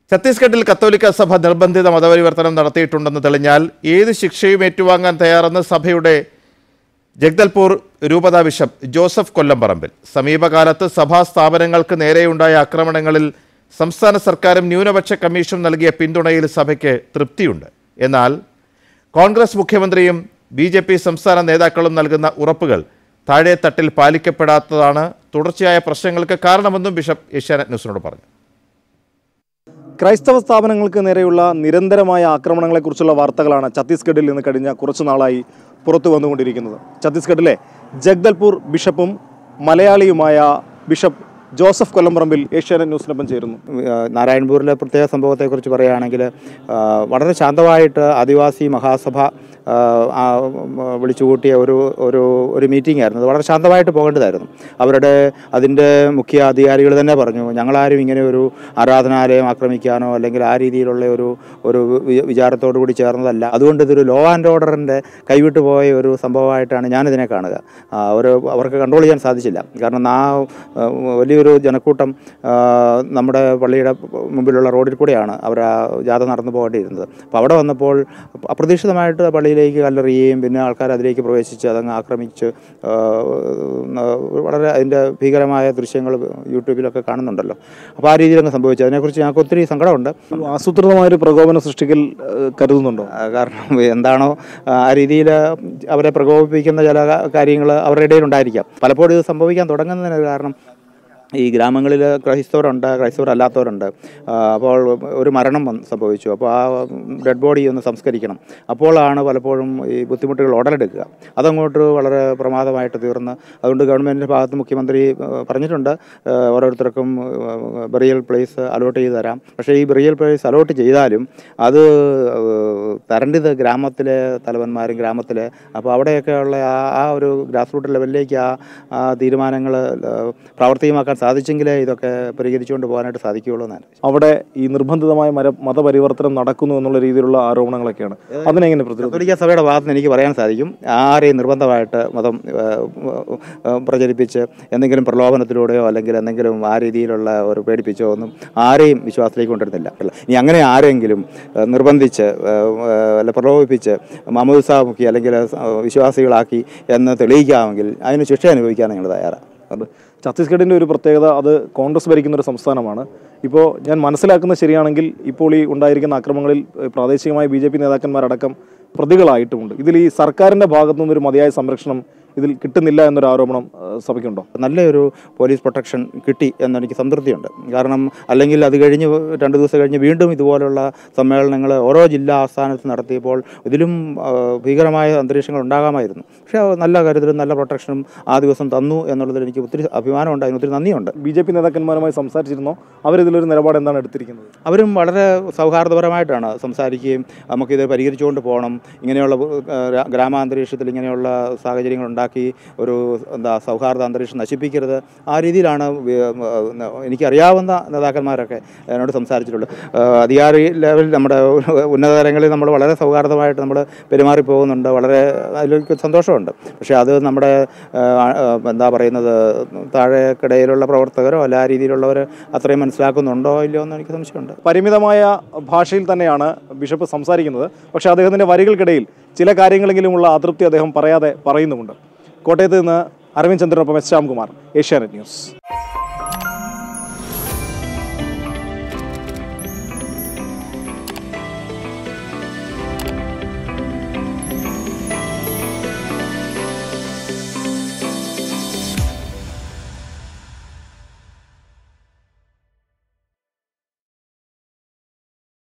ഛത്തീസ്ഗഡിൽ കത്തോലിക്ക സഭ നിർബന്ധിത മതപരിവർത്തനം നടത്തിയിട്ടുണ്ടെന്ന് തെളിഞ്ഞാൽ ഏത് ശിക്ഷയും ഏറ്റുവാങ്ങാൻ തയ്യാറെന്ന് സഭയുടെ ജഗ്ദൽപൂർ രൂപതാ ബിഷപ്പ് ജോസഫ് കൊല്ലംപറമ്പിൽ സമീപകാലത്ത് സഭാ സ്ഥാപനങ്ങൾക്ക് നേരെയുണ്ടായ ആക്രമണങ്ങളിൽ സംസ്ഥാന സർക്കാരും ന്യൂനപക്ഷ കമ്മീഷനും നൽകിയ പിന്തുണയിൽ സഭയ്ക്ക് തൃപ്തിയുണ്ട് എന്നാൽ കോൺഗ്രസ് മുഖ്യമന്ത്രിയും ബി ജെ പി സംസ്ഥാന നേതാക്കളും നൽകുന്ന ഉറപ്പുകൾ താഴെത്തട്ടിൽ പാലിക്കപ്പെടാത്തതാണ് തുടർച്ചയായ പ്രശ്നങ്ങൾക്ക് കാരണമെന്നും ബിഷപ്പ് ഏഷ്യാനെറ്റ് ന്യൂസിനോട് പറഞ്ഞു ക്രൈസ്തവ സ്ഥാപനങ്ങൾക്ക് നേരെയുള്ള നിരന്തരമായ ആക്രമണങ്ങളെക്കുറിച്ചുള്ള വാർത്തകളാണ് ഛത്തീസ്ഗഡിൽ നിന്ന് കഴിഞ്ഞ കുറച്ചു നാളായി പുറത്തു വന്നുകൊണ്ടിരിക്കുന്നത് ഛത്തീസ്ഗഡിലെ ജഗ്ദൽപൂർ ബിഷപ്പും മലയാളിയുമായ ബിഷപ്പ് ജോസഫ് കൊല്ലംപറമ്പിൽ ഏഷ്യാനെറ്റ് ന്യൂസിനൊപ്പം ചേരുന്നു നാരായൺപൂരിലെ പ്രത്യേക സംഭവത്തെക്കുറിച്ച് പറയുകയാണെങ്കിൽ ആ, വളരെ ശാന്തമായിട്ട് ആദിവാസി മഹാസഭ ആ, ആ, വിളിച്ചുകൂട്ടിയ ഒരു ഒരു ഒരു മീറ്റിംഗ് ആയിരുന്നു അത് വളരെ ശാന്തമായിട്ട് പോകേണ്ടതായിരുന്നു അവരുടെ അതിൻ്റെ മുഖ്യ അധികാരികൾ തന്നെ പറഞ്ഞു ഞങ്ങളാരും ഇങ്ങനെ ഒരു ആരാധനാലയം ആക്രമിക്കാനോ അല്ലെങ്കിൽ ആ രീതിയിലുള്ള ഒരു ഒരു വി- വിചാരത്തോടു കൂടി ചേർന്നതല്ല അതുകൊണ്ട് ഇതൊരു ലോ ആൻഡ് ഓർഡറിൻ്റെ കൈവിട്ടു പോയ ഒരു സംഭവമായിട്ടാണ് ഞാനിതിനെ കാണുക ആ, ഒരു അവർക്ക് കൺട്രോൾ ചെയ്യാൻ സാധിച്ചില്ല കാരണം ആ ആ, വലിയൊരു ജനക്കൂട്ടം ആ, നമ്മുടെ പള്ളിയുടെ മുമ്പിലുള്ള റോഡിൽ കൂടെയാണ് അവർ ആ ജാഥ നടന്നു പോകേണ്ടിയിരുന്നത് അപ്പോൾ അവിടെ വന്നപ്പോൾ അപ്രതീക്ഷിതമായിട്ട് പള്ളിയിലേക്ക് കല്ലെറിയുകയും പിന്നെ ആൾക്കാർ അതിലേക്ക് പ്രവേശിച്ച് അതങ്ങ് ആക്രമിച്ച് ആ, വളരെ അതിൻ്റെ ഭീകരമായ ദൃശ്യങ്ങൾ യൂട്യൂബിലൊക്കെ കാണുന്നുണ്ടല്ലോ അപ്പോൾ ആ രീതിയിലങ്ങ് സംഭവിച്ചു അതിനെക്കുറിച്ച് ഞങ്ങൾക്ക് ഒത്തിരി സങ്കടമുണ്ട് ആസൂത്രിതമായൊരു പ്രകോപനം സൃഷ്ടിക്കൽ ഏഹ്, കരുതുന്നുണ്ടോ ആ, കാരണം എന്താണോ ആ രീതിയിൽ അവരെ പ്രകോപിപ്പിക്കുന്ന ചില കാര്യങ്ങൾ അവരുടെ ഇടയിൽ ഉണ്ടായിരിക്കാം പലപ്പോഴും ഇത് സംഭവിക്കാൻ തുടങ്ങുന്നതിന് ഒരു കാരണം ഈ ഗ്രാമങ്ങളിൽ ക്രൈസ്തവരുണ്ട് ക്രൈസ്തവരല്ലാത്തവരുണ്ട് ആ, അപ്പോൾ ഒരു മരണം വന്ന് സംഭവിച്ചു അപ്പോൾ ആ ഡെഡ് ബോഡി ഒന്ന് സംസ്കരിക്കണം അപ്പോഴാണ് പലപ്പോഴും ഈ ബുദ്ധിമുട്ടുകൾ ഉടലെടുക്കുക അതങ്ങോട്ട് വളരെ പ്രമാദമായിട്ട് തീർന്ന് അതുകൊണ്ട് ഗവൺമെൻറ്റിൻ്റെ ഭാഗത്ത് മുഖ്യമന്ത്രി ആ, പറഞ്ഞിട്ടുണ്ട് ആ, ഓരോരുത്തർക്കും ബെറിയൽ പ്ലേസ് അലോട്ട് ചെയ്ത് തരാം പക്ഷേ ഈ ബെറിയൽ പ്ലേസ് അലോട്ട് ചെയ്താലും അത് ഏഹ്, തരേണ്ടത് ഗ്രാമത്തിലെ തലവന്മാരും ഗ്രാമത്തിലെ അപ്പോൾ അവിടെയൊക്കെ ഉള്ള ആ ആ ഒരു ഗ്രാസ് റൂട്ട് ലെവലിലേക്ക് ആ ആ തീരുമാനങ്ങൾ പ്രാവർത്തികമാക്കാൻ സാധിച്ചെങ്കിലേ ഇതൊക്കെ പരിഹരിച്ചുകൊണ്ട് പോകാനായിട്ട് സാധിക്കുകയുള്ളൂ എന്നാണ് അവിടെ ഈ നിർബന്ധിതമായ മര മതപരിവർത്തനം നടക്കുന്നു എന്നുള്ള രീതിയിലുള്ള ആരോപണങ്ങളൊക്കെയാണ് അതിനെങ്ങനെ പ്രതിരോധം കത്തോലിക്ക സഭയുടെ ഭാഗത്ത് നിന്ന് എനിക്ക് പറയാൻ സാധിക്കും ആരെയും നിർബന്ധമായിട്ട് മതം ഏഹ്, ഏഹ്, പ്രചരിപ്പിച്ച് എന്തെങ്കിലും പ്രലോഭനത്തിലൂടെയോ അല്ലെങ്കിൽ എന്തെങ്കിലും ആ രീതിയിലുള്ള ഒരു പേടിപ്പിച്ചോ ഒന്നും ആരെയും വിശ്വാസത്തിലേക്ക് കൊണ്ടുവരുന്നില്ല ഇനി അങ്ങനെ ആരെങ്കിലും ഏഹ്, നിർബന്ധിച്ച് ഏഹ്, ഏഹ്, അല്ല പ്രലോഭിപ്പിച്ച് മമൂസ മുക്കി അല്ലെങ്കിൽ ഏഹ്, വിശ്വാസികളാക്കി എന്ന് തെളിയിക്കാമെങ്കിൽ അതിന് ശിക്ഷ അനുഭവിക്കാൻ നിങ്ങൾ തയ്യാറാണ് അത് ഛത്തീസ്ഗഡിൻ്റെ ഒരു പ്രത്യേകത അത് കോൺഗ്രസ് ഭരിക്കുന്ന ഒരു സംസ്ഥാനമാണ് ഇപ്പോൾ ഞാൻ മനസ്സിലാക്കുന്നത് ശരിയാണെങ്കിൽ ഇപ്പോൾ ഈ ഉണ്ടായിരിക്കുന്ന ആക്രമണങ്ങളിൽ ഏഹ്, പ്രാദേശികമായ ബി ജെ പി നേതാക്കന്മാരടക്കം പ്രതികളായിട്ടുമുണ്ട് ഇതിൽ ഈ സർക്കാരിൻ്റെ ഭാഗത്തു നിന്നൊരു മതിയായ സംരക്ഷണം ഇതിൽ കിട്ടുന്നില്ല എന്നൊരു ആരോപണം ഏഹ്, സഭയ്ക്കുണ്ടോ നല്ലൊരു പോലീസ് പ്രൊട്ടക്ഷൻ കിട്ടി എന്നെനിക്ക് സംതൃപ്തിയുണ്ട് കാരണം അല്ലെങ്കിൽ അത് കഴിഞ്ഞ് രണ്ട് ദിവസം കഴിഞ്ഞ് വീണ്ടും ഇതുപോലുള്ള സമ്മേളനങ്ങൾ ഓരോ ജില്ലാ ആസ്ഥാനത്ത് നടത്തിയപ്പോൾ ഇതിലും ആ, ഭീകരമായ അന്തരീക്ഷങ്ങൾ ഉണ്ടാകാമായിരുന്നു പക്ഷേ നല്ല കരുതലും നല്ല പ്രൊട്ടക്ഷനും ആ ദിവസം തന്നു എന്നുള്ളതിൽ എനിക്ക് ഒത്തിരി അഭിമാനമുണ്ട് അതിന് ഒത്തിരി നന്ദിയുണ്ട് ബി ജെ പി നേതാക്കന്മാരുമായി സംസാരിച്ചിരുന്നോ അവരിതിലൊരു നിലപാട് എന്താണ് എടുത്തിരിക്കുന്നത് അവരും വളരെ സൗഹാർദ്ദപരമായിട്ടാണ് സംസാരിക്കുകയും നമുക്കിത് പരിഹരിച്ചുകൊണ്ട് പോകണം ഇങ്ങനെയുള്ള ആ, ഗ്രാ- ഗ്രാമാന്തരീക്ഷത്തിൽ ഇങ്ങനെയുള്ള സാഹചര്യങ്ങൾ ഉണ്ടാക്കി ഒരു എന്താ സൗഹാർദ്ദ അന്തരീക്ഷം നശിപ്പിക്കരുത് ആ രീതിയിലാണ് വി- ആ, എനിക്കറിയാവുന്ന നേതാക്കന്മാരൊക്കെ എന്നോട് സംസാരിച്ചിട്ടുള്ളത് ആ, അധികാരി ലെവലിൽ നമ്മുടെ ഉന്നത തലങ്ങളിൽ നമ്മൾ വളരെ സൗഹാർദ്ദമായിട്ട് നമ്മൾ പെരുമാറി പോകുന്നുണ്ട് വളരെ അതിലേക്ക് സന്തോഷമുണ്ട് പക്ഷേ അത് നമ്മുടെ ആ, ആ, എന്താ പറയുന്നത് താഴേക്കിടയിലുള്ള പ്രവർത്തകരോ അല്ല ആ രീതിയിലുള്ളവർ അത്രയും മനസ്സിലാക്കുന്നുണ്ടോ ഇല്ലയോ എന്ന് എനിക്ക് സംശയമുണ്ട് പരിമിതമായ ഭാഷയിൽ തന്നെയാണ് ബിഷപ്പ് സംസാരിക്കുന്നത് പക്ഷേ അദ്ദേഹത്തിൻ്റെ വരികൾക്കിടയിൽ ചില കാര്യങ്ങളെങ്കിലുമുള്ള അതൃപ്തി അദ്ദേഹം പറയാതെ പറയുന്നുമുണ്ട് കോട്ടയത്ത് നിന്ന് അരവിന്ദ് ചന്ദ്രനൊപ്പം എസ് ശ്യാംകുമാർ ഏഷ്യാനെറ്റ് ന്യൂസ്